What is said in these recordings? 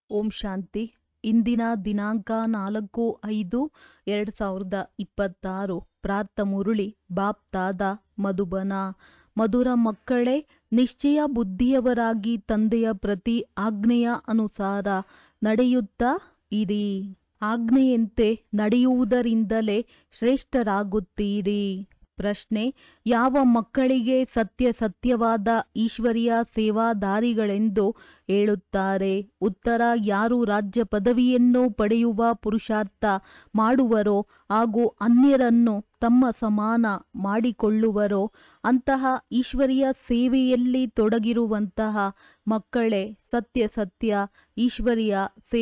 ಓಂ ಶಾಂತಿ ಇಂದಿನ ದಿನಾಂಕ ನಾಲ್ಕು ಐದು ಎರಡು ಸಾವಿರದ ಇಪ್ಪತ್ತಾರು ಪ್ರಾರ್ಥ ಮುರುಳಿ ಬಾಪ್ ತಾದ ಮಧುಬನ ಮಧುರ ಮಕ್ಕಳೇ ನಿಶ್ಚಯ ಬುದ್ಧಿಯವರಾಗಿ ತಂದೆಯ ಪ್ರತಿ ಆಜ್ಞೆಯ ಅನುಸಾರ ನಡೆಯುತ್ತಾ ಇರಿ ಆಜ್ಞೆಯಂತೆ ನಡೆಯುವುದರಿಂದಲೇ ಶ್ರೇಷ್ಠರಾಗುತ್ತೀರಿ ಪ್ರಶ್ನೆ ಯಾವ ಮಕ್ಕಳಿಗೆ ಸತ್ಯ ಸತ್ಯವಾದ ಈಶ್ವರಿಯ ಸೇವಾದಾರಿಗಳೆಂದು ಹೇಳುತ್ತಾರೆ ಉತ್ತರ ಯಾರು ರಾಜ್ಯ ಪದವಿಯನ್ನು ಪಡೆಯುವ ಪುರುಷಾರ್ಥ ಮಾಡುವರೋ ಹಾಗೂ ಅನ್ಯರನ್ನು ತಮ್ಮ ಸಮಾನ ಮಾಡಿಕೊಳ್ಳುವರೋ ಅಂತಹ ಈಶ್ವರಿಯ ಸೇವೆಯಲ್ಲಿ ತೊಡಗಿರುವಂತಹ ಮಕ್ಕಳೇ ಸತ್ಯ ಸತ್ಯ ಈಶ್ವರಿಯ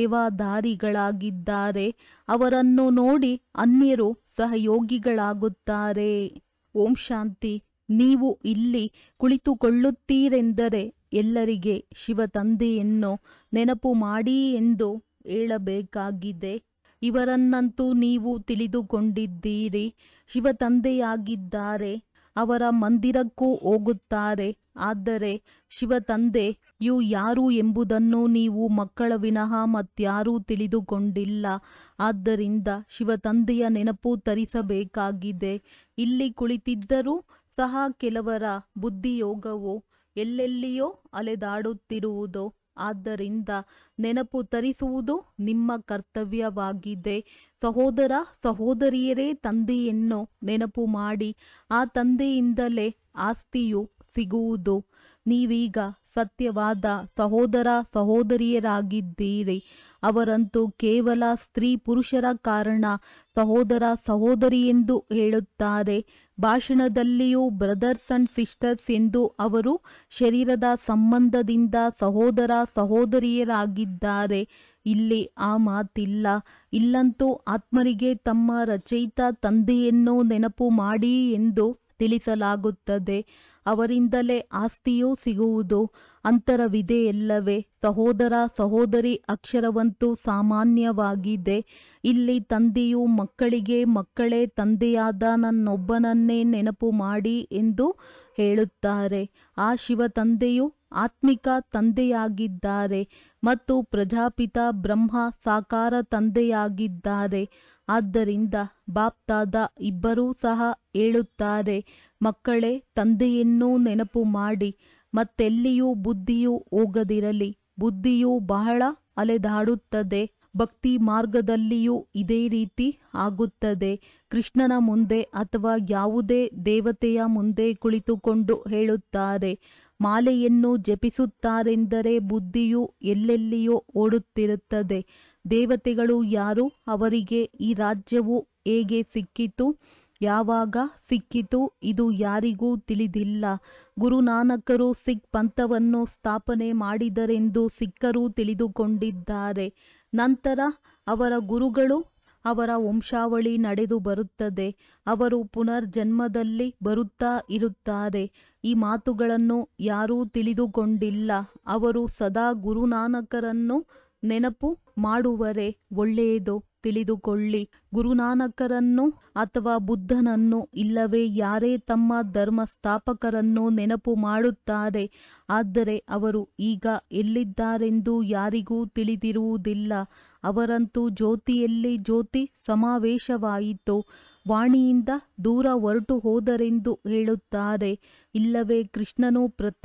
ಸೇವಾದಾರಿಗಳಾಗಿದ್ದಾರೆ ಅವರನ್ನು ನೋಡಿ ಅನ್ಯರು ಸಹಯೋಗಿಗಳಾಗುತ್ತಾರೆ ಓಂ ಶಾಂತಿ ನೀವು ಇಲ್ಲಿ ಕುಳಿತುಕೊಳ್ಳುತ್ತೀರೆಂದರೆ ಎಲ್ಲರಿಗೆ ಶಿವ ತಂದೆಯನ್ನು ನೆನಪು ಮಾಡಿ ಎಂದು ಹೇಳಬೇಕಾಗಿದೆ ಇವರನ್ನಂತೂ ನೀವು ತಿಳಿದುಕೊಂಡಿದ್ದೀರಿ ಶಿವ ತಂದೆಯಾಗಿದ್ದಾರೆ ಅವರ ಮಂದಿರಕ್ಕೂ ಹೋಗುತ್ತಾರೆ ಆದರೆ ಶಿವ ತಂದೆಯು ಯಾರು ಎಂಬುದನ್ನು ನೀವು ಮಕ್ಕಳ ವಿನಃ ಮತ್ಯಾರೂ ತಿಳಿದುಕೊಂಡಿಲ್ಲ ಆದ್ದರಿಂದ ಶಿವ ತಂದೆಯ ನೆನಪು ತರಿಸಬೇಕಾಗಿದೆ ಇಲ್ಲಿ ಕುಳಿತಿದ್ದರೂ ಸಹ ಕೆಲವರ ಬುದ್ಧಿಯೋಗವು ಎಲ್ಲೆಲ್ಲಿಯೋ ಅಲೆದಾಡುತ್ತಿರುವುದು ಆದ್ದರಿಂದ ನೆನಪು ತರಿಸುವುದು ನಿಮ್ಮ ಕರ್ತವ್ಯವಾಗಿದೆ ಸಹೋದರ ಸಹೋದರಿಯರೇ ತಂದೆಯನ್ನು ನೆನಪು ಮಾಡಿ ಆ ತಂದೆಯಿಂದಲೇ ಆಸ್ತಿಯು ಸಿಗುವುದು ನೀವೀಗ ಸತ್ಯವಾದ ಸಹೋದರ ಸಹೋದರಿಯರಾಗಿದ್ದೀರಿ ಅವರಂತೂ ಕೇವಲ ಸ್ತ್ರೀ ಪುರುಷರ ಕಾರಣ ಸಹೋದರ ಸಹೋದರಿ ಎಂದು ಹೇಳುತ್ತಾರೆ ಭಾಷಣದಲ್ಲಿಯೂ ಬ್ರದರ್ಸ್ ಅಂಡ್ ಸಿಸ್ಟರ್ಸ್ ಎಂದು ಅವರು ಶರೀರದ ಸಂಬಂಧದಿಂದ ಸಹೋದರ ಸಹೋದರಿಯರಾಗಿದ್ದಾರೆ ಇಲ್ಲಿ ಆ ಮಾತಿಲ್ಲ ಇಲ್ಲಂತೂ ಆತ್ಮರಿಗೆ ತಮ್ಮ ರಚಯಿತ ತಂದೆಯನ್ನು ನೆನಪು ಮಾಡಿ ಎಂದು ತಿಳಿಸಲಾಗುತ್ತದೆ ಅವರಿಂದಲೇ ಆಸ್ತಿಯೂ ಸಿಗುವುದು ಅಂತರವಿದೆಯಲ್ಲವೇ ಸಹೋದರ ಸಹೋದರಿ ಅಕ್ಷರವಂತೂ ಸಾಮಾನ್ಯವಾಗಿದೆ ಇಲ್ಲಿ ತಂದೆಯು ಮಕ್ಕಳಿಗೆ ಮಕ್ಕಳೇ ತಂದೆಯಾದ ನನ್ನೊಬ್ಬನನ್ನೇ ನೆನಪು ಮಾಡಿ ಎಂದು ಹೇಳುತ್ತಾರೆ ಆ ಶಿವ ತಂದೆಯು ಆತ್ಮಿಕ ತಂದೆಯಾಗಿದ್ದಾರೆ ಮತ್ತು ಪ್ರಜಾಪಿತ ಬ್ರಹ್ಮ ಸಾಕಾರ ತಂದೆಯಾಗಿದ್ದಾರೆ ಆದ್ದರಿಂದ ಬಾಪ್ತಾದ ಇಬ್ಬರೂ ಸಹ ಹೇಳುತ್ತಾರೆ ಮಕ್ಕಳೇ ತಂದೆಯನ್ನು ನೆನಪು ಮಾಡಿ ಮತ್ತೆಲ್ಲಿಯೂ ಬುದ್ಧಿಯು ಹೋಗದಿರಲಿ ಬುದ್ಧಿಯು ಬಹಳ ಅಲೆದಾಡುತ್ತದೆ ಭಕ್ತಿ ಮಾರ್ಗದಲ್ಲಿಯೂ ಇದೇ ರೀತಿ ಆಗುತ್ತದೆ ಕೃಷ್ಣನ ಮುಂದೆ ಅಥವಾ ಯಾವುದೇ ದೇವತೆಯ ಮುಂದೆ ಕುಳಿತುಕೊಂಡು ಹೇಳುತ್ತಾರೆ ಮಾಲೆಯನ್ನು ಜಪಿಸುತ್ತಾರೆಂದರೆ ಬುದ್ಧಿಯು ಎಲ್ಲೆಲ್ಲಿಯೋ ಓಡುತ್ತಿರುತ್ತದೆ ದೇವತೆಗಳು ಯಾರು ಅವರಿಗೆ ಈ ರಾಜ್ಯವು ಹೇಗೆ ಸಿಕ್ಕಿತು ಯಾವಾಗ ಸಿಕ್ಕಿತು ಇದು ಯಾರಿಗೂ ತಿಳಿದಿಲ್ಲ ಗುರುನಾನಕರು ಸಿಖ್ ಪಂಥವನ್ನು ಸ್ಥಾಪನೆ ಮಾಡಿದರೆಂದು ಸಿಖ್ಖರು ತಿಳಿದುಕೊಂಡಿದ್ದಾರೆ ನಂತರ ಅವರ ಗುರುಗಳು ಅವರ ವಂಶಾವಳಿ ನಡೆದು ಬರುತ್ತದೆ ಅವರು ಪುನರ್ಜನ್ಮದಲ್ಲಿ ಬರುತ್ತಾ ಇರುತ್ತಾರೆ ಈ ಮಾತುಗಳನ್ನು ಯಾರೂ ತಿಳಿದುಕೊಂಡಿಲ್ಲ ಅವರು ಸದಾ ಗುರುನಾನಕರನ್ನು ನೆನಪು ಮಾಡುವರೆ ಒಳ್ಳೆಯದು ತಿಳಿದುಕೊಳ್ಳಿ ಗುರುನಾನಕರನ್ನು ಅಥವಾ ಬುದ್ಧನನ್ನು ಇಲ್ಲವೇ ಯಾರೇ ತಮ್ಮ ಧರ್ಮ ಸ್ಥಾಪಕರನ್ನು ನೆನಪು ಮಾಡುತ್ತಾರೆ ಆದರೆ ಅವರು ಈಗ ಎಲ್ಲಿದ್ದಾರೆಂದು ಯಾರಿಗೂ ತಿಳಿದಿರುವುದಿಲ್ಲ ಅವರಂತೂ ಜ್ಯೋತಿಯಲ್ಲಿ ಜ್ಯೋತಿ ಸಮಾವೇಶವಾಯಿತು ವಾಣಿಯಿಂದ ದೂರ ಹೊರಟು ಹೋದರೆಂದು ಹೇಳುತ್ತಾರೆ ಇಲ್ಲವೇ ಕೃಷ್ಣನು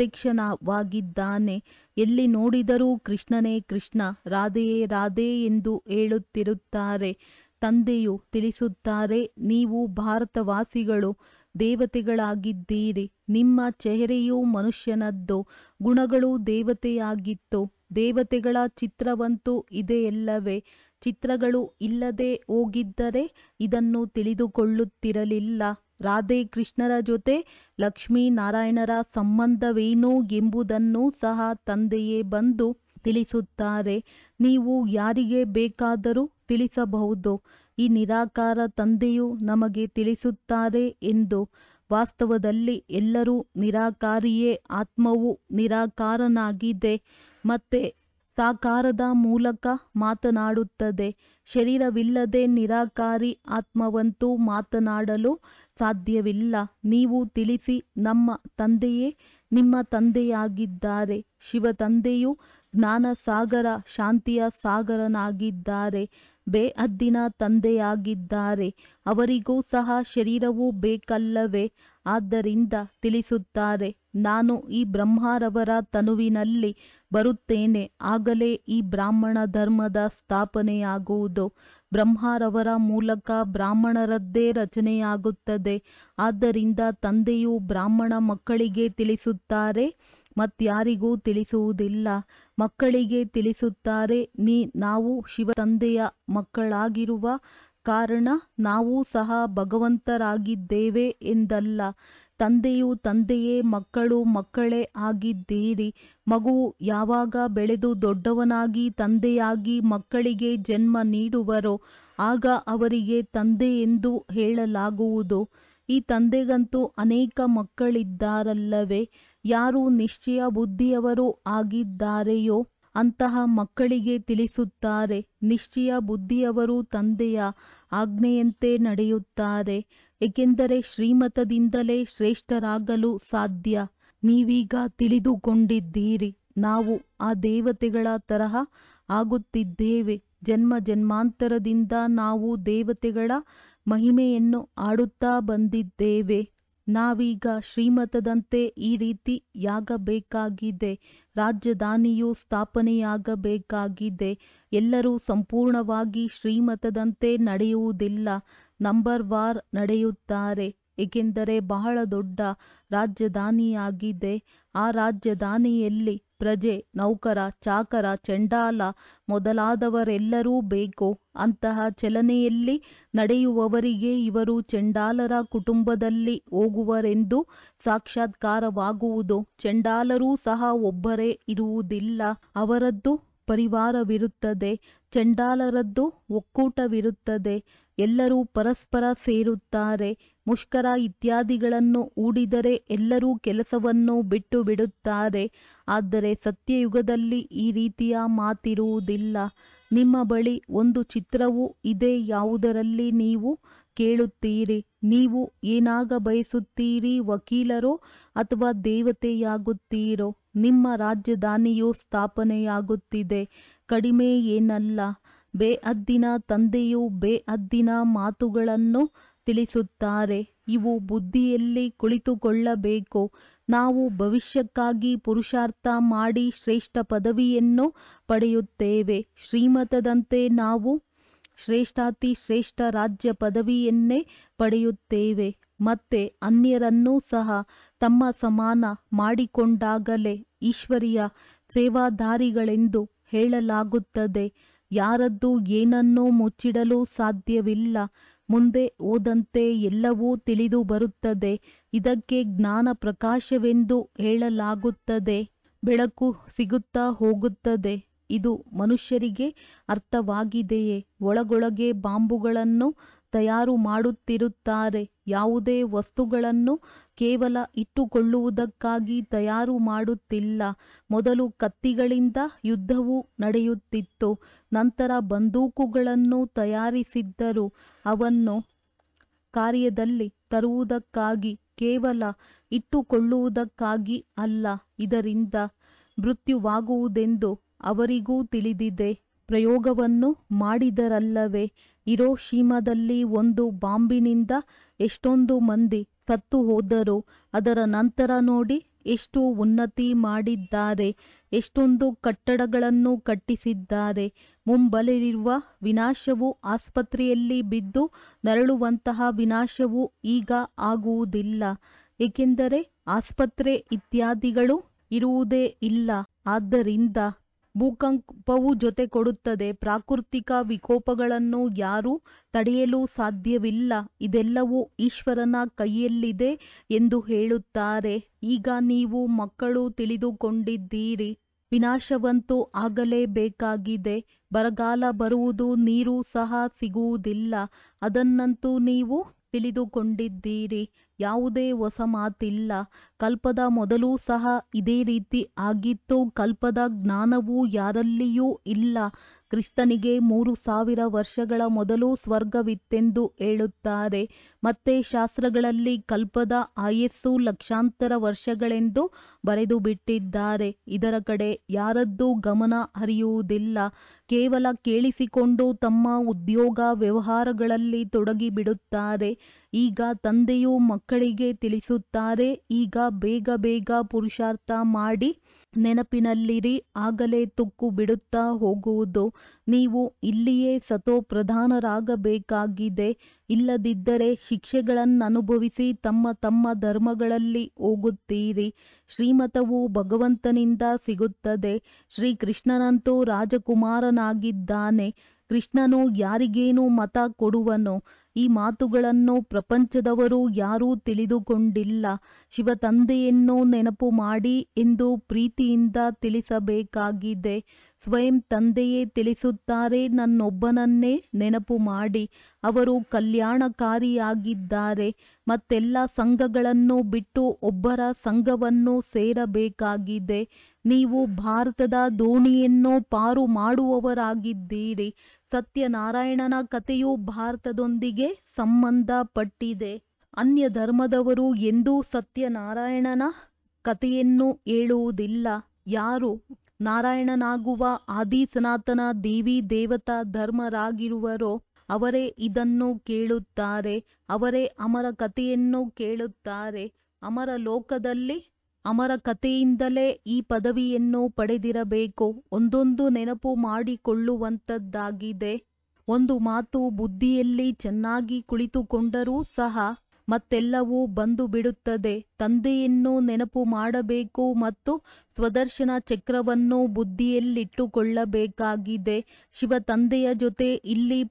ಪ್ರತ್ಯಕ್ಷವಾಗಿದ್ದಾನೆ ಎಲ್ಲಿ ನೋಡಿದರೂ ಕೃಷ್ಣನೇ ಕೃಷ್ಣ ರಾಧೆಯೇ ರಾಧೆ ಎಂದು ಹೇಳುತ್ತಿರುತ್ತಾರೆ ತಂದೆಯು ತಿಳಿಸುತ್ತಾರೆ ನೀವು ಭಾರತವಾಸಿಗಳು ದೇವತೆಗಳಾಗಿದ್ದೀರಿ ನಿಮ್ಮ ಚೆಹರೆಯು ಮನುಷ್ಯನದ್ದು ಗುಣಗಳು ದೇವತೆಯಾಗಿತ್ತು ದೇವತೆಗಳ ಚಿತ್ರವಂತೂ ಇದೆಯಲ್ಲವೇ ಚಿತ್ರಗಳು ಇಲ್ಲದೆ ಹೋಗಿದ್ದರೆ ಇದನ್ನು ತಿಳಿದುಕೊಳ್ಳುತ್ತಿರಲಿಲ್ಲ ರಾಧೆ ಕೃಷ್ಣರ ಜೊತೆ ಲಕ್ಷ್ಮೀನಾರಾಯಣರ ಸಂಬಂಧವೇನು ಎಂಬುದನ್ನು ಸಹ ತಂದೆಯೇ ಬಂದು ತಿಳಿಸುತ್ತಾರೆ ನೀವು ಯಾರಿಗೆ ಬೇಕಾದರೂ ತಿಳಿಸಬಹುದು ಈ ನಿರಾಕಾರ ತಂದೆಯು ನಮಗೆ ತಿಳಿಸುತ್ತಾರೆ ಎಂದು ವಾಸ್ತವದಲ್ಲಿ ಎಲ್ಲರೂ ನಿರಾಕಾರಿಯೇ ಆತ್ಮವು ನಿರಾಕಾರನಾಗಿದೆ ಮತ್ತೆ ಸಾಕಾರದ ಮೂಲಕ ಮಾತನಾಡುತ್ತದೆ ಶರೀರವಿಲ್ಲದೆ ನಿರಾಕಾರಿ ಆತ್ಮವಂತೂ ಮಾತನಾಡಲು ಸಾಧ್ಯವಿಲ್ಲ ನೀವು ತಿಳಿಸಿ ನಮ್ಮ ತಂದೆಯೇ ನಿಮ್ಮ ತಂದೆಯಾಗಿದ್ದಾರೆ ಶಿವ ತಂದೆಯು ಜ್ಞಾನ ಸಾಗರ ಶಾಂತಿಯ ಸಾಗರನಾಗಿದ್ದಾರೆ ಬೇಅದ್ದಿನ ತಂದೆಯಾಗಿದ್ದಾರೆ ಅವರಿಗೂ ಸಹ ಶರೀರವು ಬೇಕಲ್ಲವೇ ಆದ್ದರಿಂದ ತಿಳಿಸುತ್ತಾರೆ ನಾನು ಈ ಬ್ರಹ್ಮರವರ ತನುವಿನಲ್ಲಿ ಬರುತ್ತೇನೆ ಆಗಲೇ ಈ ಬ್ರಾಹ್ಮಣ ಧರ್ಮದ ಸ್ಥಾಪನೆಯಾಗುವುದು ಬ್ರಹ್ಮರವರ ಮೂಲಕ ಬ್ರಾಹ್ಮಣರದ್ದೇ ರಚನೆಯಾಗುತ್ತದೆ ಆದ್ದರಿಂದ ತಂದೆಯು ಬ್ರಾಹ್ಮಣ ಮಕ್ಕಳಿಗೆ ತಿಳಿಸುತ್ತಾರೆ ಮತ್ಯಾರಿಗೂ ತಿಳಿಸುವುದಿಲ್ಲ ಮಕ್ಕಳಿಗೆ ತಿಳಿಸುತ್ತಾರೆ ನೀ ನಾವು ಶಿವ ತಂದೆಯ ಮಕ್ಕಳಾಗಿರುವ ಕಾರಣ ನಾವು ಸಹ ಭಗವಂತರಾಗಿದ್ದೇವೆ ಎಂದಲ್ಲ ತಂದೆಯು ತಂದೆಯೇ ಮಕ್ಕಳು ಮಕ್ಕಳೇ ಆಗಿದ್ದೀರಿ ಮಗುವು ಯಾವಾಗ ಬೆಳೆದು ದೊಡ್ಡವನಾಗಿ ತಂದೆಯಾಗಿ ಮಕ್ಕಳಿಗೆ ಜನ್ಮ ನೀಡುವರೋ ಆಗ ಅವರಿಗೆ ತಂದೆ ಎಂದು ಹೇಳಲಾಗುವುದು ಈ ತಂದೆಗಂತೂ ಅನೇಕ ಮಕ್ಕಳಿದ್ದಾರಲ್ಲವೇ ಯಾರು ನಿಶ್ಚಯ ಬುದ್ಧಿಯವರು ಆಗಿದ್ದಾರೆಯೋ ಅಂತಹ ಮಕ್ಕಳಿಗೆ ತಿಳಿಸುತ್ತಾರೆ ನಿಶ್ಚಯ ಬುದ್ಧಿಯವರು ತಂದೆಯ ಆಜ್ಞೆಯಂತೆ ನಡೆಯುತ್ತಾರೆ ಏಕೆಂದರೆ ಶ್ರೀಮತದಿಂದಲೇ ಶ್ರೇಷ್ಠರಾಗಲು ಸಾಧ್ಯ ನೀವೀಗ ತಿಳಿದುಕೊಂಡಿದ್ದೀರಿ ನಾವು ಆ ದೇವತೆಗಳ ತರಹ ಆಗುತ್ತಿದ್ದೇವೆ ಜನ್ಮ ಜನ್ಮಾಂತರದಿಂದ ನಾವು ದೇವತೆಗಳ ಮಹಿಮೆಯನ್ನು ಆಡುತ್ತಾ ಬಂದಿದ್ದೇವೆ ನಾವೀಗ ಶ್ರೀಮತದಂತೆ ಈ ರೀತಿ ಯಾಗಬೇಕಾಗಿದೆ ರಾಜಧಾನಿಯು ಸ್ಥಾಪನೆಯಾಗಬೇಕಾಗಿದೆ ಎಲ್ಲರೂ ಸಂಪೂರ್ಣವಾಗಿ ಶ್ರೀಮತದಂತೆ ನಡೆಯುವುದಿಲ್ಲ ನಂಬರ್ ವಾರ್ ನಡೆಯುತ್ತಾರೆ ಏಕೆಂದರೆ ಬಹಳ ದೊಡ್ಡ ರಾಜಧಾನಿಯಾಗಿದೆ ಆ ರಾಜಧಾನಿಯಲ್ಲಿ ಪ್ರಜೆ ನೌಕರ ಚಾಕರ ಚಂಡಾಲ ಮೊದಲಾದವರೆಲ್ಲರೂ ಬೇಕು ಅಂತಹ ಚಲನೆಯಲ್ಲಿ ನಡೆಯುವವರಿಗೆ ಇವರು ಚಂಡಾಲರ ಕುಟುಂಬದಲ್ಲಿ ಹೋಗುವರೆಂದು ಸಾಕ್ಷಾತ್ಕಾರವಾಗುವುದು ಚಂಡಾಲರೂ ಸಹ ಒಬ್ಬರೇ ಇರುವುದಿಲ್ಲ ಅವರದ್ದು ಪರಿವಾರವಿರುತ್ತದೆ ಚಂಡಾಲರದ್ದು ಒಕ್ಕೂಟವಿರುತ್ತದೆ ಎಲ್ಲರೂ ಪರಸ್ಪರ ಸೇರುತ್ತಾರೆ ಮುಷ್ಕರ ಇತ್ಯಾದಿಗಳನ್ನು ಹೂಡಿದರೆ ಎಲ್ಲರೂ ಕೆಲಸವನ್ನು ಬಿಟ್ಟು ಬಿಡುತ್ತಾರೆ ಆದರೆ ಸತ್ಯಯುಗದಲ್ಲಿ ಈ ರೀತಿಯ ಮಾತಿರುವುದಿಲ್ಲ ನಿಮ್ಮ ಬಳಿ ಒಂದು ಚಿತ್ರವೂ ಇದೆ ಯಾವುದರಲ್ಲಿ ನೀವು ಕೇಳುತ್ತೀರಿ ನೀವು ಏನಾಗ ಬಯಸುತ್ತೀರಿ ವಕೀಲರೋ ಅಥವಾ ದೇವತೆಯಾಗುತ್ತೀರೋ ನಿಮ್ಮ ರಾಜಧಾನಿಯು ಸ್ಥಾಪನೆಯಾಗುತ್ತಿದೆ ಕಡಿಮೆ ಏನಲ್ಲ ಬೇಅದ್ದಿನ ತಂದೆಯು ಬೇಅದ್ದಿನ ಮಾತುಗಳನ್ನು ತಿಳಿಸುತ್ತಾರೆ ಇವು ಬುದ್ಧಿಯಲ್ಲಿ ಕುಳಿತುಕೊಳ್ಳಬೇಕು ನಾವು ಭವಿಷ್ಯಕ್ಕಾಗಿ ಪುರುಷಾರ್ಥ ಮಾಡಿ ಶ್ರೇಷ್ಠ ಪದವಿಯನ್ನು ಪಡೆಯುತ್ತೇವೆ ಶ್ರೀಮತದಂತೆ ನಾವು ಶ್ರೇಷ್ಠಾತಿ ಶ್ರೇಷ್ಠ ರಾಜ್ಯ ಪದವಿಯನ್ನೇ ಪಡೆಯುತ್ತೇವೆ ಮತ್ತೆ ಅನ್ಯರನ್ನೂ ಸಹ ತಮ್ಮ ಸಮಾನ ಮಾಡಿಕೊಂಡಾಗಲೇ ಈಶ್ವರಿಯ ಸೇವಾದಾರಿಗಳೆಂದು ಹೇಳಲಾಗುತ್ತದೆ ಯಾರದ್ದು ಏನನ್ನೂ ಮುಚ್ಚಿಡಲು ಸಾಧ್ಯವಿಲ್ಲ ಮುಂದೆ ಹೋದಂತೆ ಎಲ್ಲವೂ ತಿಳಿದು ಬರುತ್ತದೆ ಇದಕ್ಕೆ ಜ್ಞಾನ ಪ್ರಕಾಶವೆಂದು ಹೇಳಲಾಗುತ್ತದೆ ಬೆಳಕು ಸಿಗುತ್ತಾ ಹೋಗುತ್ತದೆ ಇದು ಮನುಷ್ಯರಿಗೆ ಅರ್ಥವಾಗಿದೆಯೇ ಒಳಗೊಳಗೆ ಬಾಂಬುಗಳನ್ನು ತಯಾರು ಮಾಡುತ್ತಿರುತ್ತಾರೆ ಯಾವುದೇ ವಸ್ತುಗಳನ್ನು ಕೇವಲ ಇಟ್ಟುಕೊಳ್ಳುವುದಕ್ಕಾಗಿ ತಯಾರು ಮಾಡುತ್ತಿಲ್ಲ ಮೊದಲು ಕತ್ತಿಗಳಿಂದ ಯುದ್ಧವು ನಡೆಯುತ್ತಿತ್ತು ನಂತರ ಬಂದೂಕುಗಳನ್ನು ತಯಾರಿಸಿದ್ದರು ಅವನ್ನು ಕಾರ್ಯದಲ್ಲಿ ತರುವುದಕ್ಕಾಗಿ ಕೇವಲ ಇಟ್ಟುಕೊಳ್ಳುವುದಕ್ಕಾಗಿ ಅಲ್ಲ ಇದರಿಂದ ಮೃತ್ಯುವಾಗುವುದೆಂದು ಅವರಿಗೂ ತಿಳಿದಿದೆ ಪ್ರಯೋಗವನ್ನು ಮಾಡಿದರಲ್ಲವೇ ಹಿರೋಶಿಮಾದಲ್ಲಿ ಒಂದು ಬಾಂಬಿನಿಂದ ಎಷ್ಟೊಂದು ಮಂದಿ ಸತ್ತು ಹೋದರು ಅದರ ನಂತರ ನೋಡಿ ಎಷ್ಟು ಉನ್ನತಿ ಮಾಡಿದ್ದಾರೆ ಎಷ್ಟೊಂದು ಕಟ್ಟಡಗಳನ್ನು ಕಟ್ಟಿಸಿದ್ದಾರೆ ಮುಂಬರಲಿರುವ ವಿನಾಶವು ಆಸ್ಪತ್ರೆಯಲ್ಲಿ ಬಿದ್ದು ನರಳುವಂತಹ ವಿನಾಶವು ಈಗ ಆಗುವುದಿಲ್ಲ ಏಕೆಂದರೆ ಆಸ್ಪತ್ರೆ ಇತ್ಯಾದಿಗಳು ಇರುವುದೇ ಇಲ್ಲ ಆದ್ದರಿಂದ ಭೂಕಂಪವು ಜೊತೆ ಕೊಡುತ್ತದೆ ಪ್ರಾಕೃತಿಕ ವಿಕೋಪಗಳನ್ನು ಯಾರೂ ತಡೆಯಲು ಸಾಧ್ಯವಿಲ್ಲ ಇದೆಲ್ಲವೂ ಈಶ್ವರನ ಕೈಯಲ್ಲಿದೆ ಎಂದು ಹೇಳುತ್ತಾರೆ ಈಗ ನೀವು ಮಕ್ಕಳು ತಿಳಿದುಕೊಂಡಿದ್ದೀರಿ ವಿನಾಶವಂತೂ ಆಗಲೇಬೇಕಾಗಿದೆ ಬರಗಾಲ ಬರುವುದು ನೀರು ಸಹ ಸಿಗುವುದಿಲ್ಲ ಅದನ್ನಂತೂ ನೀವು ತಿಳಿದುಕೊಂಡಿದ್ದೀರಿ ಯಾವುದೇ ಹೊಸ ಮಾತಿಲ್ಲ ಕಲ್ಪದ ಮೊದಲೂ ಸಹ ಇದೇ ರೀತಿ ಆಗಿತ್ತು ಕಲ್ಪದ ಜ್ಞಾನವು ಯಾರಲ್ಲಿಯೂ ಇಲ್ಲ ಕ್ರಿಸ್ತನಿಗೆ ಮೂರು ಸಾವಿರ ವರ್ಷಗಳ ಮೊದಲು ಸ್ವರ್ಗವಿತ್ತೆಂದು ಹೇಳುತ್ತಾರೆ ಮತ್ತೆ ಶಾಸ್ತ್ರಗಳಲ್ಲಿ ಕಲ್ಪದ ಆಯಸ್ಸು ಲಕ್ಷಾಂತರ ವರ್ಷಗಳೆಂದು ಬರೆದು ಬಿಟ್ಟಿದ್ದಾರೆ ಇದರ ಕಡೆ ಯಾರದ್ದೂ ಗಮನ ಹರಿಯುವುದಿಲ್ಲ ಕೇವಲ ಕೇಳಿಸಿಕೊಂಡು ತಮ್ಮ ಉದ್ಯೋಗ ವ್ಯವಹಾರಗಳಲ್ಲಿ ತೊಡಗಿಬಿಡುತ್ತಾರೆ ಈಗ ತಂದೆಯು ಮಕ್ಕಳಿಗೆ ತಿಳಿಸುತ್ತಾರೆ ಈಗ ಬೇಗ ಬೇಗ ಪುರುಷಾರ್ಥ ಮಾಡಿ ನೆನಪಿನಲ್ಲಿರಿ ಆಗಲೇ ತುಕ್ಕು ಬಿಡುತ್ತಾ ಹೋಗುವುದು ನೀವು ಇಲ್ಲಿಯೇ ಸತೋ ಪ್ರಧಾನರಾಗಬೇಕಾಗಿದೆ ಇಲ್ಲದಿದ್ದರೆ ಶಿಕ್ಷೆಗಳನ್ನನುಭವಿಸಿ ತಮ್ಮ ತಮ್ಮ ಧರ್ಮಗಳಲ್ಲಿ ಹೋಗುತ್ತೀರಿ ಶ್ರೀಮತವು ಭಗವಂತನಿಂದ ಸಿಗುತ್ತದೆ ಶ್ರೀಕೃಷ್ಣನಂತೂ ರಾಜಕುಮಾರನಾಗಿದ್ದಾನೆ ಕೃಷ್ಣನು ಯಾರಿಗೇನು ಮತ ಕೊಡುವನು ಈ ಮಾತುಗಳನ್ನು ಪ್ರಪಂಚದವರು ಯಾರೂ ತಿಳಿದುಕೊಂಡಿಲ್ಲ ಶಿವ ತಂದೆಯನ್ನು ನೆನಪು ಮಾಡಿ ಎಂದು ಪ್ರೀತಿಯಿಂದ ತಿಳಿಸಬೇಕಾಗಿದೆ ಸ್ವಯಂ ತಂದೆಯೇ ತಿಳಿಸುತ್ತಾರೆ ನನ್ನೊಬ್ಬನನ್ನೇ ನೆನಪು ಮಾಡಿ ಅವರು ಕಲ್ಯಾಣಕಾರಿಯಾಗಿದ್ದಾರೆ ಮತ್ತೆಲ್ಲ ಸಂಘಗಳನ್ನು ಬಿಟ್ಟು ಒಬ್ಬರ ಸಂಘವನ್ನು ಸೇರಬೇಕಾಗಿದೆ ನೀವು ಭಾರತದ ದೋಣಿಯನ್ನು ಪಾರು ಮಾಡುವವರಾಗಿದ್ದೀರಿ ಸತ್ಯನಾರಾಯಣನ ಕಥೆಯು ಭಾರತದೊಂದಿಗೆ ಸಂಬಂಧಪಟ್ಟಿದೆ ಅನ್ಯ ಧರ್ಮದವರು ಎಂದೂ ಸತ್ಯನಾರಾಯಣನ ಕಥೆಯನ್ನು ಹೇಳುವುದಿಲ್ಲ ಯಾರು ನಾರಾಯಣನಾಗುವ ಆದಿ ಸನಾತನ ದೇವಿ ದೇವತಾ ಧರ್ಮರಾಗಿರುವರೋ ಅವರೇ ಇದನ್ನು ಕೇಳುತ್ತಾರೆ ಅವರೇ ಅಮರ ಕಥೆಯನ್ನು ಕೇಳುತ್ತಾರೆ ಅಮರ ಲೋಕದಲ್ಲಿ ಅಮರ ಕಥೆಯಿಂದಲೇ ಈ ಪದವಿಯನ್ನು ಪಡೆದಿರಬೇಕು ಒಂದೊಂದು ನೆನಪು ಮಾಡಿಕೊಳ್ಳುವಂಥದ್ದಾಗಿದೆ ಒಂದು ಮಾತು ಬುದ್ಧಿಯಲ್ಲಿ ಚೆನ್ನಾಗಿ ಕುಳಿತುಕೊಂಡರೂ ಸಹ ಮತ್ತೆಲ್ಲವೂ ಬಂದು ಬಿಡುತ್ತದೆ ತಂದೆಯನ್ನು ನೆನಪು ಮಾಡಬೇಕು ಮತ್ತು ಸ್ವದರ್ಶನ ಚಕ್ರವನ್ನು ಬುದ್ಧಿಯಲ್ಲಿಟ್ಟುಕೊಳ್ಳಬೇಕಾಗಿದೆ ಶಿವ ತಂದೆಯ ಜೊತೆ ಇಲ್ಲಿ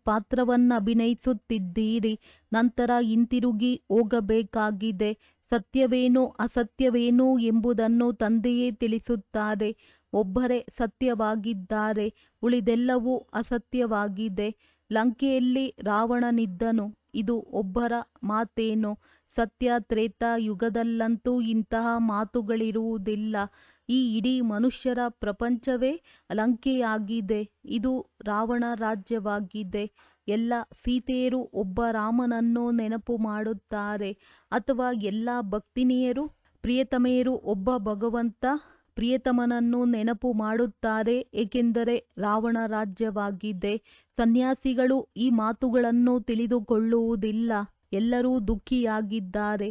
ಪಾತ್ರವನ್ನಭಿನಯಿಸುತ್ತಿದ್ದೀರಿ ನಂತರ ಹಿಂತಿರುಗಿ ಹೋಗಬೇಕಾಗಿದೆ ಸತ್ಯವೇನು ಅಸತ್ಯವೇನು ಎಂಬುದನ್ನು ತಂದೆಯೇ ತಿಳಿಸುತ್ತಾರೆ ಒಬ್ಬರೇ ಸತ್ಯವಾಗಿದ್ದಾರೆ ಉಳಿದೆಲ್ಲವೂ ಅಸತ್ಯವಾಗಿದೆ ಲಂಕೆಯಲ್ಲಿ ರಾವಣನಿದ್ದನು ಇದು ಒಬ್ಬರ ಮಾತೇನು ಸತ್ಯ ತ್ರೇತ ಯುಗದಲ್ಲಂತೂ ಇಂತಹ ಮಾತುಗಳಿರುವುದಿಲ್ಲ ಈ ಇಡೀ ಮನುಷ್ಯರ ಪ್ರಪಂಚವೇ ಲಂಕೆಯಾಗಿದೆ ಇದು ರಾವಣ ರಾಜ್ಯವಾಗಿದೆ ಎಲ್ಲ ಸೀತೆಯರು ಒಬ್ಬ ರಾಮನನ್ನು ನೆನಪು ಮಾಡುತ್ತಾರೆ ಅಥವಾ ಎಲ್ಲ ಭಕ್ತಿನಿಯರು ಪ್ರಿಯತಮೆಯರು ಒಬ್ಬ ಭಗವಂತ ಪ್ರಿಯತಮನನ್ನು ನೆನಪು ಮಾಡುತ್ತಾರೆ ಏಕೆಂದರೆ ರಾವಣ ರಾಜ್ಯವಾಗಿದೆ ಸನ್ಯಾಸಿಗಳು ಈ ಮಾತುಗಳನ್ನು ತಿಳಿದುಕೊಳ್ಳುವುದಿಲ್ಲ ಎಲ್ಲರೂ ದುಃಖಿಯಾಗಿದ್ದಾರೆ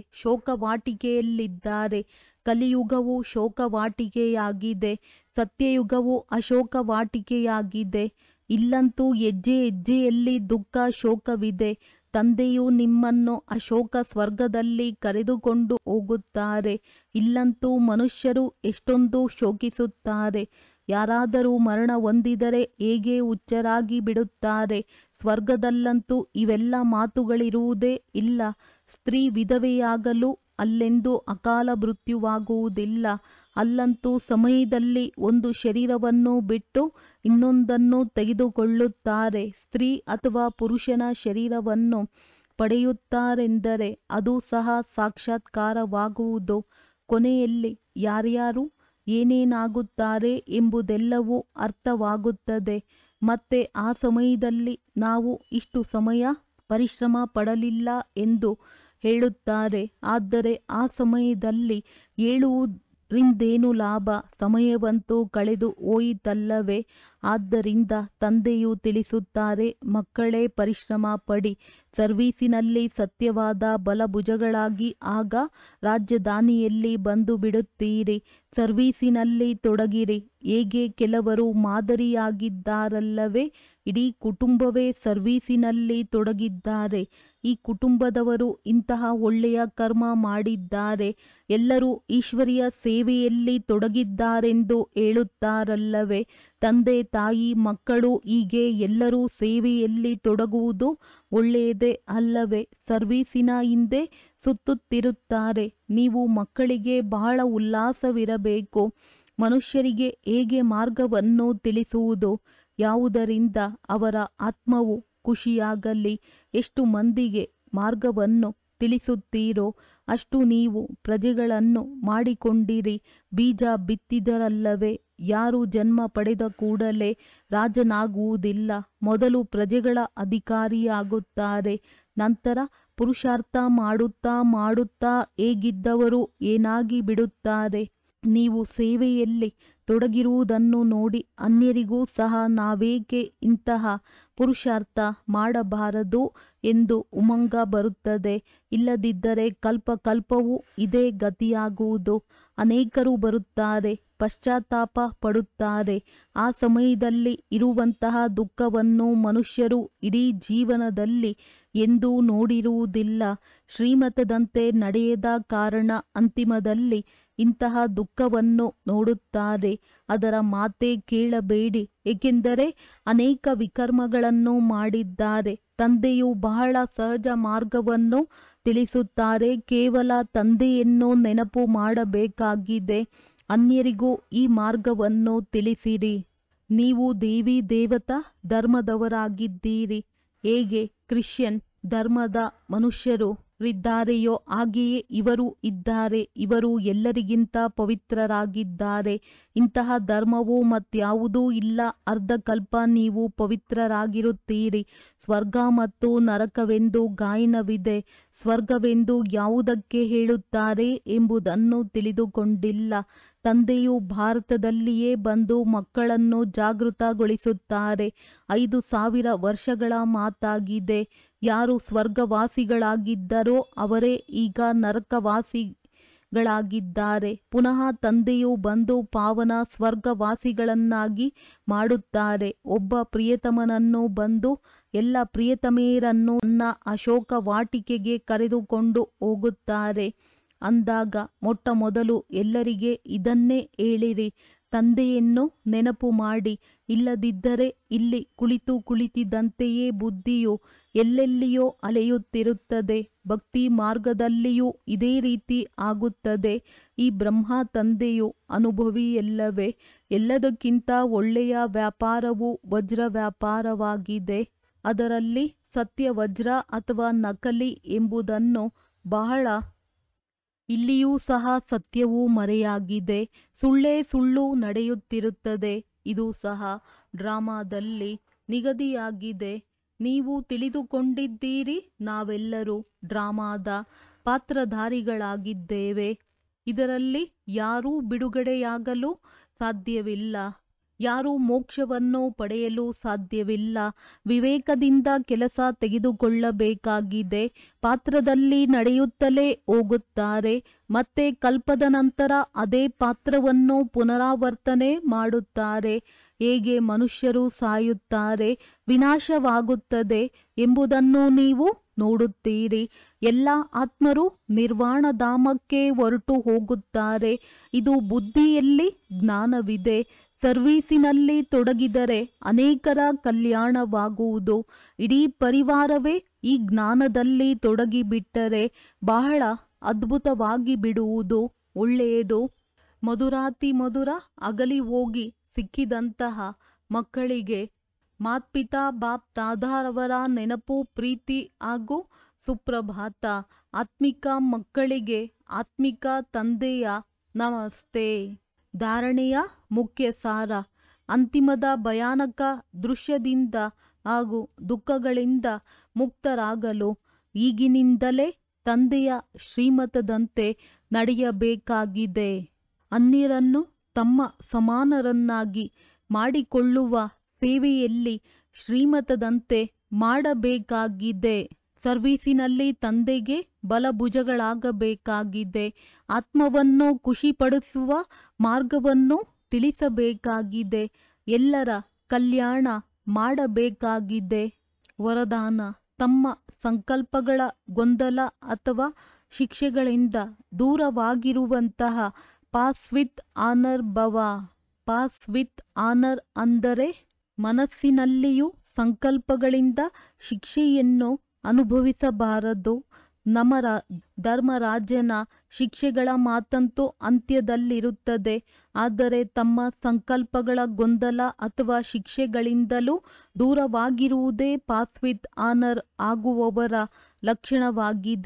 ಶೋಕವಾಟಿಕೆಯಲ್ಲಿದ್ದಾರೆ ಕಲಿಯುಗವು ಶೋಕವಾಟಿಕೆಯಾಗಿದೆ ಸತ್ಯಯುಗವು ಅಶೋಕವಾಟಿಕೆಯಾಗಿದೆ ಇಲ್ಲಂತೂ ಹೆಜ್ಜೆ ಹೆಜ್ಜೆಯಲ್ಲಿ ದುಃಖ ಶೋಕವಿದೆ ತಂದೆಯು ನಿಮ್ಮನ್ನು ಅಶೋಕ ಸ್ವರ್ಗದಲ್ಲಿ ಕರೆದುಕೊಂಡು ಹೋಗುತ್ತಾರೆ ಇಲ್ಲಂತೂ ಮನುಷ್ಯರು ಎಷ್ಟೊಂದು ಶೋಕಿಸುತ್ತಾರೆ ಯಾರಾದರೂ ಮರಣ ಹೊಂದಿದರೆ ಹೇಗೆ ಹುಚ್ಚರಾಗಿ ಬಿಡುತ್ತಾರೆ ಸ್ವರ್ಗದಲ್ಲಂತೂ ಇವೆಲ್ಲ ಮಾತುಗಳಿರುವುದೇ ಇಲ್ಲ ಸ್ತ್ರೀ ವಿಧವೆಯಾಗಲು ಅಲ್ಲೆಂದು ಅಕಾಲ ಮೃತ್ಯುವಾಗುವುದಿಲ್ಲ ಅಲ್ಲಂತೂ ಸಮಯದಲ್ಲಿ ಒಂದು ಶರೀರವನ್ನು ಬಿಟ್ಟು ಇನ್ನೊಂದನ್ನು ತೆಗೆದುಕೊಳ್ಳುತ್ತಾರೆ ಸ್ತ್ರೀ ಅಥವಾ ಪುರುಷನ ಶರೀರವನ್ನು ಪಡೆಯುತ್ತಾರೆಂದರೆ ಅದು ಸಹ ಸಾಕ್ಷಾತ್ಕಾರವಾಗುವುದು ಕೊನೆಯಲ್ಲಿ ಯಾರ್ಯಾರು ಏನೇನಾಗುತ್ತಾರೆ ಎಂಬುದೆಲ್ಲವೂ ಅರ್ಥವಾಗುತ್ತದೆ ಮತ್ತೆ ಆ ಸಮಯದಲ್ಲಿ ನಾವು ಇಷ್ಟು ಸಮಯ ಪರಿಶ್ರಮ ಪಡಲಿಲ್ಲ ಎಂದು ಹೇಳುತ್ತಾರೆ ಆದರೆ ಆ ಸಮಯದಲ್ಲಿ ಹೇಳುವುದರಿಂದೇನು ಲಾಭ ಸಮಯವಂತೂ ಕಳೆದು ಹೋಯಿತಲ್ಲವೇ ಆದ್ದರಿಂದ ತಂದೆಯು ತಿಳಿಸುತ್ತಾರೆ ಮಕ್ಕಳೇ ಪರಿಶ್ರಮ ಪಡಿ ಸರ್ವೀಸಿನಲ್ಲಿ ಸತ್ಯವಾದ ಬಲಭುಜಗಳಾಗಿ ಆಗ ರಾಜಧಾನಿಯಲ್ಲಿ ಬಂದು ಬಿಡುತ್ತೀರಿ ಸರ್ವೀಸಿನಲ್ಲಿ ತೊಡಗಿರಿ ಹೇಗೆ ಕೆಲವರು ಮಾದರಿಯಾಗಿದ್ದಾರಲ್ಲವೇ ಇಡೀ ಕುಟುಂಬವೇ ಸರ್ವೀಸಿನಲ್ಲಿ ತೊಡಗಿದ್ದಾರೆ ಈ ಕುಟುಂಬದವರು ಇಂತಹ ಒಳ್ಳೆಯ ಕರ್ಮ ಮಾಡಿದ್ದಾರೆ ಎಲ್ಲರೂ ಈಶ್ವರಿಯ ಸೇವೆಯಲ್ಲಿ ತೊಡಗಿದ್ದಾರೆಂದು ಹೇಳುತ್ತಾರಲ್ಲವೇ ತಂದೆ ತಾಯಿ ಮಕ್ಕಳು ಹೀಗೆ ಎಲ್ಲರೂ ಸೇವೆಯಲ್ಲಿ ತೊಡಗುವುದು ಒಳ್ಳೆಯದೇ ಅಲ್ಲವೇ ಸರ್ವೀಸಿನ ಹಿಂದೆ ಸುತ್ತುತ್ತಿರುತ್ತಾರೆ ನೀವು ಮಕ್ಕಳಿಗೆ ಬಹಳ ಉಲ್ಲಾಸವಿರಬೇಕು ಮನುಷ್ಯರಿಗೆ ಹೇಗೆ ಮಾರ್ಗವನ್ನು ತಿಳಿಸುವುದು ಯಾವುದರಿಂದ ಅವರ ಆತ್ಮವು ಖುಷಿಯಾಗಲಿ ಎಷ್ಟು ಮಂದಿಗೆ ಮಾರ್ಗವನ್ನು ತಿಳಿಸುತ್ತೀರೋ ಅಷ್ಟು ನೀವು ಪ್ರಜೆಗಳನ್ನು ಮಾಡಿಕೊಂಡಿರಿ ಬೀಜ ಬಿತ್ತಿದರಲ್ಲವೇ ಯಾರು ಜನ್ಮ ಪಡೆದ ಕೂಡಲೇ ರಾಜನಾಗುವುದಿಲ್ಲ ಮೊದಲು ಪ್ರಜೆಗಳ ಅಧಿಕಾರಿಯಾಗುತ್ತಾರೆ ನಂತರ ಪುರುಷಾರ್ಥ ಮಾಡುತ್ತಾ ಮಾಡುತ್ತಾ ಹೇಗಿದ್ದವರು ಏನಾಗಿ ಬಿಡುತ್ತಾರೆ ನೀವು ಸೇವೆಯಲ್ಲಿ ತೊಡಗಿರುವುದನ್ನು ನೋಡಿ ಅನ್ಯರಿಗೂ ಸಹ ನಾವೇಕೆ ಇಂತಹ ಪುರುಷಾರ್ಥ ಮಾಡಬಾರದು ಎಂದು ಉಮಂಗ ಬರುತ್ತದೆ ಇಲ್ಲದಿದ್ದರೆ ಕಲ್ಪ ಕಲ್ಪವೂ ಇದೇ ಗತಿಯಾಗುವುದು ಅನೇಕರು ಬರುತ್ತಾರೆ ಪಶ್ಚಾತ್ತಾಪ ಪಡುತ್ತಾರೆ ಆ ಸಮಯದಲ್ಲಿ ಇರುವಂತಹ ದುಃಖವನ್ನು ಮನುಷ್ಯರು ಇಡೀ ಜೀವನದಲ್ಲಿ ಎಂದೂ ನೋಡಿರುವುದಿಲ್ಲ ಶ್ರೀಮತದಂತೆ ನಡೆಯದ ಕಾರಣ ಅಂತಿಮದಲ್ಲಿ ಇಂತಹ ದುಃಖವನ್ನು ನೋಡುತ್ತಾರೆ ಅದರ ಮಾತೇ ಕೇಳಬೇಡಿ ಏಕೆಂದರೆ ಅನೇಕ ವಿಕರ್ಮಗಳನ್ನು ಮಾಡಿದ್ದಾರೆ ತಂದೆಯು ಬಹಳ ಸಹಜ ಮಾರ್ಗವನ್ನು ತಿಳಿಸುತ್ತಾರೆ ಕೇವಲ ತಂದೆಯನ್ನು ನೆನಪು ಮಾಡಬೇಕಾಗಿದೆ ಅನ್ಯರಿಗೂ ಈ ಮಾರ್ಗವನ್ನು ತಿಳಿಸಿರಿ ನೀವು ದೇವಿ ದೇವತಾ ಧರ್ಮದವರಾಗಿದ್ದೀರಿ ಹೇಗೆ ಕ್ರಿಶ್ಚಿಯನ್ ಧರ್ಮದ ಮನುಷ್ಯರು ಇದ್ದಾರೆಯೋ ಹಾಗೆಯೇ ಇವರು ಇದ್ದಾರೆ ಇವರು ಎಲ್ಲರಿಗಿಂತ ಪವಿತ್ರರಾಗಿದ್ದಾರೆ ಇಂತಹ ಧರ್ಮವು ಮತ್ಯಾವುದೂ ಇಲ್ಲ ಅರ್ಧಕಲ್ಪ ನೀವು ಪವಿತ್ರರಾಗಿರುತ್ತೀರಿ ಸ್ವರ್ಗ ಮತ್ತು ನರಕವೆಂದು ಗಾಯನವಿದೆ ಸ್ವರ್ಗವೆಂದು ಯಾವುದಕ್ಕೆ ಹೇಳುತ್ತಾರೆ ಎಂಬುದನ್ನು ತಿಳಿದುಕೊಂಡಿಲ್ಲ ತಂದೆಯು ಭಾರತದಲ್ಲಿಯೇ ಬಂದು ಮಕ್ಕಳನ್ನು ಜಾಗೃತಗೊಳಿಸುತ್ತಾರೆ ಐದು ಸಾವಿರ ವರ್ಷಗಳ ಮಾತಾಗಿದೆ ಯಾರು ಸ್ವರ್ಗವಾಸಿಗಳಾಗಿದ್ದರೋ ಅವರೇ ಈಗ ನರಕವಾಸಿಗಳಾಗಿದ್ದಾರೆ ಪುನಃ ತಂದೆಯು ಬಂದು ಪಾವನ ಸ್ವರ್ಗವಾಸಿಗಳನ್ನಾಗಿ ಮಾಡುತ್ತಾರೆ ಒಬ್ಬ ಪ್ರಿಯತಮನನ್ನು ಬಂದು ಎಲ್ಲ ಪ್ರಿಯತಮೆಯರನ್ನು ನನ್ನ ಅಶೋಕ ವಾಟಿಕೆಗೆ ಕರೆದುಕೊಂಡು ಹೋಗುತ್ತಾರೆ ಅಂದಾಗ ಮೊಟ್ಟ ಮೊದಲು ಎಲ್ಲರಿಗೆ ಇದನ್ನೇ ಹೇಳಿರಿ ತಂದೆಯನ್ನು ನೆನಪು ಮಾಡಿ ಇಲ್ಲದಿದ್ದರೆ ಇಲ್ಲಿ ಕುಳಿತು ಕುಳಿತಿದ್ದಂತೆಯೇ ಬುದ್ಧಿಯು ಎಲ್ಲೆಲ್ಲಿಯೋ ಅಲೆಯುತ್ತಿರುತ್ತದೆ ಭಕ್ತಿ ಮಾರ್ಗದಲ್ಲಿಯೂ ಇದೇ ರೀತಿ ಆಗುತ್ತದೆ ಈ ಬ್ರಹ್ಮ ತಂದೆಯು ಅನುಭವಿಯಲ್ಲವೇ ಎಲ್ಲದಕ್ಕಿಂತ ಒಳ್ಳೆಯ ವ್ಯಾಪಾರವು ವಜ್ರ ವ್ಯಾಪಾರವಾಗಿದೆ ಅದರಲ್ಲಿ ಸತ್ಯ ವಜ್ರ ಅಥವಾ ನಕಲಿ ಎಂಬುದನ್ನು ಬಹಳ ಇಲ್ಲಿಯೂ ಸಹ ಸತ್ಯವೂ ಮರೆಯಾಗಿದೆ ಸುಳ್ಳೇ ಸುಳ್ಳು ನಡೆಯುತ್ತಿರುತ್ತದೆ ಇದು ಸಹ ಡ್ರಾಮಾದಲ್ಲಿ ನಿಗದಿಯಾಗಿದೆ ನೀವು ತಿಳಿದುಕೊಂಡಿದ್ದೀರಿ ನಾವೆಲ್ಲರೂ ಡ್ರಾಮಾದ ಪಾತ್ರಧಾರಿಗಳಾಗಿದ್ದೇವೆ ಇದರಲ್ಲಿ ಯಾರೂ ಬಿಡುಗಡೆಯಾಗಲು ಸಾಧ್ಯವಿಲ್ಲ ಯಾರೂ ಮೋಕ್ಷವನ್ನು ಪಡೆಯಲು ಸಾಧ್ಯವಿಲ್ಲ ವಿವೇಕದಿಂದ ಕೆಲಸ ತೆಗೆದುಕೊಳ್ಳಬೇಕಾಗಿದೆ ಪಾತ್ರದಲ್ಲಿ ನಡೆಯುತ್ತಲೇ ಹೋಗುತ್ತಾರೆ ಮತ್ತೆ ಕಲ್ಪದ ನಂತರ ಅದೇ ಪಾತ್ರವನ್ನು ಪುನರಾವರ್ತನೆ ಮಾಡುತ್ತಾರೆ ಹೇಗೆ ಮನುಷ್ಯರು ಸಾಯುತ್ತಾರೆ ವಿನಾಶವಾಗುತ್ತದೆ ಎಂಬುದನ್ನು ನೀವು ನೋಡುತ್ತೀರಿ ಎಲ್ಲ ಆತ್ಮರು ನಿರ್ವಾಣಧಾಮಕ್ಕೆ ಹೊರಟು ಹೋಗುತ್ತಾರೆ ಇದು ಬುದ್ಧಿಯಲ್ಲಿ ಜ್ಞಾನವಿದೆ ಸರ್ವೀಸಿನಲ್ಲಿ ತೊಡಗಿದರೆ ಅನೇಕರ ಕಲ್ಯಾಣವಾಗುವುದು ಇಡೀ ಪರಿವಾರವೇ ಈ ಜ್ಞಾನದಲ್ಲಿ ತೊಡಗಿಬಿಟ್ಟರೆ ಬಹಳ ಅದ್ಭುತವಾಗಿ ಬಿಡುವುದು ಒಳ್ಳೆಯದು ಮಧುರಾತಿ ಮಧುರ ಅಗಲಿ ಹೋಗಿ ಸಿಕ್ಕಿದಂತಹ ಮಕ್ಕಳಿಗೆ ಮಾತ್ಪಿತಾ ಬಾಪ್ ತಾದಾರವರ ನೆನಪು ಪ್ರೀತಿ ಹಾಗೂ ಸುಪ್ರಭಾತ ಆತ್ಮಿಕ ಮಕ್ಕಳಿಗೆ ಆತ್ಮಿಕ ತಂದೆಯ ನಮಸ್ತೆ ಧಾರಣೆಯ ಮುಖ್ಯ ಸಾರ ಅಂತಿಮದ ಭಯಾನಕ ದೃಶ್ಯದಿಂದ ಹಾಗೂ ದುಃಖಗಳಿಂದ ಮುಕ್ತರಾಗಲು ಈಗಿನಿಂದಲೇ ತಂದೆಯ ಶ್ರೀಮತದಂತೆ ನಡೆಯಬೇಕಾಗಿದೆ ಅನ್ಯರನ್ನು ತಮ್ಮ ಸಮಾನರನ್ನಾಗಿ ಮಾಡಿಕೊಳ್ಳುವ ಸೇವೆಯಲ್ಲಿ ಶ್ರೀಮತದಂತೆ ಮಾಡಬೇಕಾಗಿದೆ ಸರ್ವೀಸಿನಲ್ಲಿ ತಂದೆಗೆ ಬಲಭುಜಗಳಾಗಬೇಕಾಗಿದೆ ಆತ್ಮವನ್ನು ಖುಷಿಪಡಿಸುವ ಮಾರ್ಗವನ್ನು ತಿಳಿಸಬೇಕಾಗಿದೆ ಎಲ್ಲರ ಕಲ್ಯಾಣ ಮಾಡಬೇಕಾಗಿದೆ ವರದಾನ ತಮ್ಮ ಸಂಕಲ್ಪಗಳ ಗೊಂದಲ ಅಥವಾ ಶಿಕ್ಷೆಗಳಿಂದ ದೂರವಾಗಿರುವಂತಹ ಪಾಸ್ ವಿತ್ ಆನರ್ ಭವ ಪಾಸ್ ವಿತ್ ಆನರ್ ಅಂದರೆ ಮನಸ್ಸಿನಲ್ಲಿಯೂ ಸಂಕಲ್ಪಗಳಿಂದ ಶಿಕ್ಷೆಯನ್ನು ಅನುಭವಿಸಬಾರದು ನಮರ ಧರ್ಮರಾಜನ ಶಿಕ್ಷೆಗಳ ಮಾತಂತೂ ಅಂತ್ಯದಲ್ಲಿರುತ್ತದೆ ಆದರೆ ತಮ್ಮ ಸಂಕಲ್ಪಗಳ ಗೊಂದಲ ಅಥವಾ ಶಿಕ್ಷೆಗಳಿಂದಲೂ ದೂರವಾಗಿರುವುದೇ ಪಾಸ್ ವಿತ್ ಆನರ್ ಆಗುವವರ ಲಕ್ಷಣವಾಗಿದೆ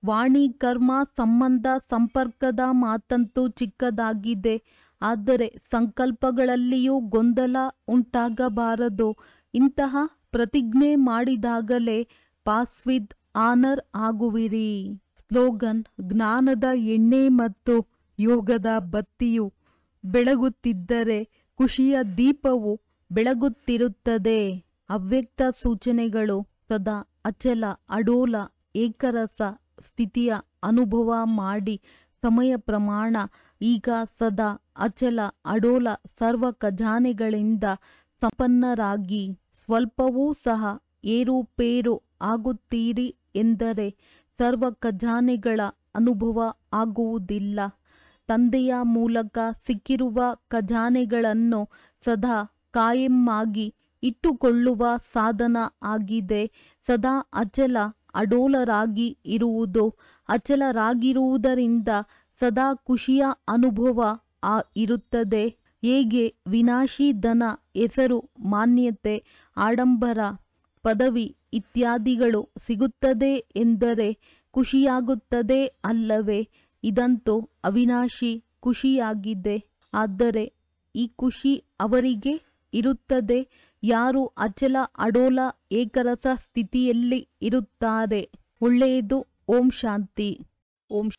ವಾಣಿ ಕರ್ಮ ಸಂಬಂಧ ಸಂಪರ್ಕದ ಮಾತಂತೂ ಚಿಕ್ಕದಾಗಿದೆ ಆದರೆ ಸಂಕಲ್ಪಗಳಲ್ಲಿಯೂ ಗೊಂದಲ ಉಂಟಾಗಬಾರದು ಇಂತಹ ಪ್ರತಿಜ್ಞೆ ಮಾಡಿದಾಗಲೇ ಪಾಸ್ ವಿತ್ ಆನರ್ ಆಗುವಿರಿ ಸ್ಲೋಗನ್ ಜ್ಞಾನದ ಎಣ್ಣೆ ಮತ್ತು ಯೋಗದ ಬತ್ತಿಯು ಬೆಳಗುತ್ತಿದ್ದರೆ ಖುಷಿಯ ದೀಪವು ಬೆಳಗುತ್ತಿರುತ್ತದೆ ಅವ್ಯಕ್ತ ಸೂಚನೆಗಳು ಸದಾ ಅಚಲ ಅಡೋಲ ಏಕರಸ ಸ್ಥಿತಿಯ ಅನುಭವ ಮಾಡಿ ಸಮಯ ಪ್ರಮಾಣ ಈಗ ಸದಾ ಅಚಲ ಅಡೋಲ ಸರ್ವ ಖಜಾನೆಗಳಿಂದ ಸಂಪನ್ನರಾಗಿ ಸ್ವಲ್ಪವೂ ಸಹ ಏರುಪೇರು ಆಗುತ್ತೀರಿ ಎಂದರೆ ಸರ್ವ ಖಜಾನೆಗಳ ಅನುಭವ ಆಗುವುದಿಲ್ಲ ತಂದೆಯ ಮೂಲಕ ಸಿಕ್ಕಿರುವ ಖಜಾನೆಗಳನ್ನು ಸದಾ ಕಾಯಮ್ಮಾಗಿ ಇಟ್ಟುಕೊಳ್ಳುವ ಸಾಧನ ಆಗಿದೆ ಸದಾ ಅಚಲ ಅಡೋಲರಾಗಿ ಇರುವುದು ಅಚಲರಾಗಿರುವುದರಿಂದ ಸದಾ ಖುಷಿಯ ಅನುಭವ ಇರುತ್ತದೆ ಹೇಗೆ ವಿನಾಶಿ ಧನ ಹೆಸರು ಮಾನ್ಯತೆ ಆಡಂಬರ ಪದವಿ ಇತ್ಯಾದಿಗಳು ಸಿಗುತ್ತದೆ ಎಂದರೆ ಖುಷಿಯಾಗುತ್ತದೆ ಅಲ್ಲವೇ ಇದಂತೂ ಅವಿನಾಶಿ ಖುಷಿಯಾಗಿದೆ ಆದರೆ ಈ ಖುಷಿ ಅವರಿಗೆ ಇರುತ್ತದೆ ಯಾರು ಅಚಲ ಅಡೋಲ ಏಕರಸ ಸ್ಥಿತಿಯಲ್ಲಿ ಇರುತ್ತಾರೆ ಒಳ್ಳೆಯದು ಓಂ ಶಾಂತಿ ಓಂ